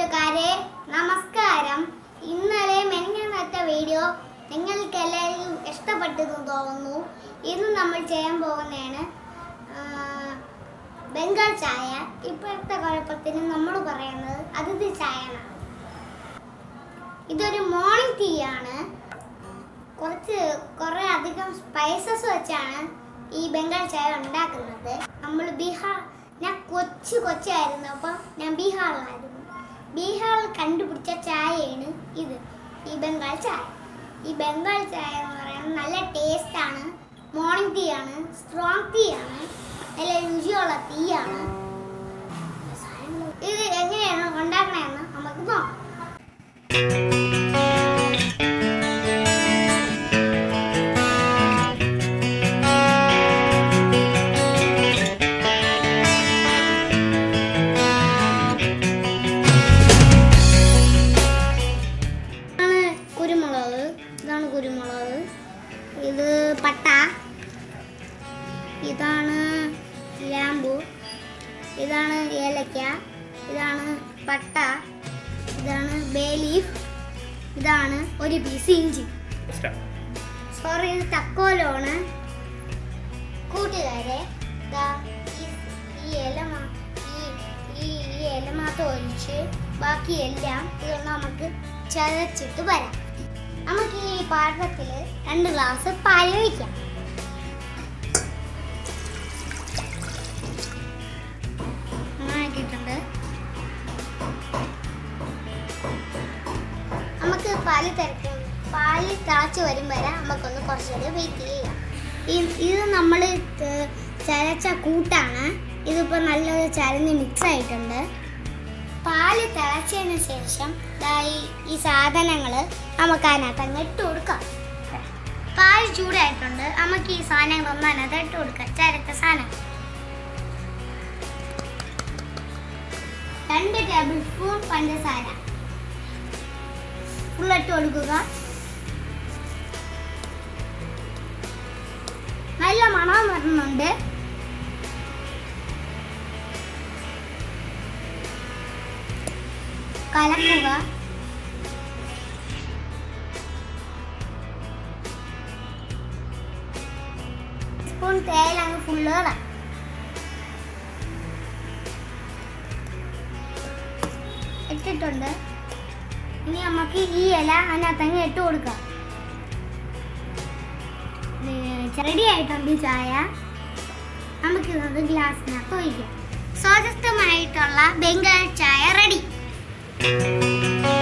കൂട്ടുകാരെ നമസ്കാരം ഇന്നലെ മെനഞ്ഞ വീഡിയോ നിങ്ങൾക്ക് എല്ലാവരും ഇഷ്ടപ്പെട്ടെന്ന് തോന്നുന്നു ഇന്ന് നമ്മൾ ചെയ്യാൻ പോകുന്നതാണ് ആ, ബംഗാൾ ചായ ഇപ്പോഴത്തെ കുഴപ്പത്തിന് നമ്മൾ പറയുന്നത് അതിഥി ചായ എന്നാണ് ഇതൊരു മോർണിംഗ് ടീ ആണ് കുറച്ച് കുറേ അധികം സ്പൈസസ് വെച്ചാണ് ഈ ബംഗാൾ ചായ ഉണ്ടാക്കുന്നത് നമ്മൾ ബീഹാർ ഞാൻ കൊച്ചു കൊച്ചായിരുന്നു അപ്പം ഞാൻ ബീഹാറിലായിരുന്നു ബീഹാറിൽ കണ്ടുപിടിച്ച ചായയാണ് ഇത് ഈ ബംഗാൾ ചായ ഈ ബംഗാൾ ചായ എന്ന് പറയുന്നത് നല്ല ടേസ്റ്റാണ് മോർണിംഗ് ടീ ആണ് സ്ട്രോങ് ടീ ആണ് നല്ല രുചിയുള്ള ടീ ആണ് ഇത് എങ്ങനെയാണ് ഉണ്ടാക്കണമെന്ന് നമുക്ക് നോക്കാം ഇതാണ് കുരുമുളക് ഇതാണ് കുരുമുളക് ഇത് പട്ട ഇതാണ് ലാമ്പു ഇതാണ് ഏലക്ക ഇതാണ് പട്ട ഇതാണ് ബേ ലീഫ് ഇതാണ് ഒരു പീസ് ഇഞ്ചി സോറി ഇത് തക്കോലമാണ് കൂട്ടുകാരെ ദാ ഈ- ഈ ഇല മാ- ഈ ഈ ഈ ഇല മാത്രം ഒഴിച്ച് ബാക്കി എല്ലാം ഇത് നമുക്ക് ചതച്ചിട്ട് വരാം നമുക്ക് ഈ പാത്രത്തിൽ രണ്ട് ഗ്ലാസ് പാല് ഒഴിക്കാം ആക്കിയിട്ടുണ്ട് നമുക്ക് പാല് തിരക്കും പാല് തിളച്ച് വരും വരെ നമുക്കൊന്ന് കുറച്ചുകൂടി വെയിറ്റ് ചെയ്യാം ഈ- ഇത് നമ്മൾ ചരച്ച കൂട്ടാണ് ഇതിപ്പോൾ നല്ലൊരു ചരഞ്ഞ് മിക്സ് ആയിട്ടുണ്ട് പാല് തിളച്ചതിന് ശേഷം ദാ ഈ- ഈ സാധനങ്ങൾ നമുക്ക് അതിനകത്ത് അങ്ങ് ഇട്ട് കൊടുക്കാം പാല് ചൂടായിട്ടുണ്ട് നമുക്ക് ഈ സാധനങ്ങളൊന്നും അതിനകത്ത് ഇട്ട് കൊടുക്കാം ചരച്ച സാധനം രണ്ട് ടേബിൾ സ്പൂൺ പഞ്ചസാര ഫുള്ളിട്ട് കൊടുക്കുക നല്ല മണം വരുന്നുണ്ട് കലക്കുക സ്പൂൺ തേയില അങ്ങ് ഫുള്ള് കളാം ഇട്ടിട്ടുണ്ട് ഇനി നമുക്ക് ഈ ഇല അതിനകത്തങ്ങ് ഇട്ട് കൊടുക്കാം റെഡി ആയിട്ടുണ്ട് ഈ ചായ നമുക്കിത് ഗ്ലാസ്സിനകത്ത് ഒഴിക്കാം സ്വാദിഷ്ടമായിട്ടുള്ള ബംഗാൾ ചായ റെഡി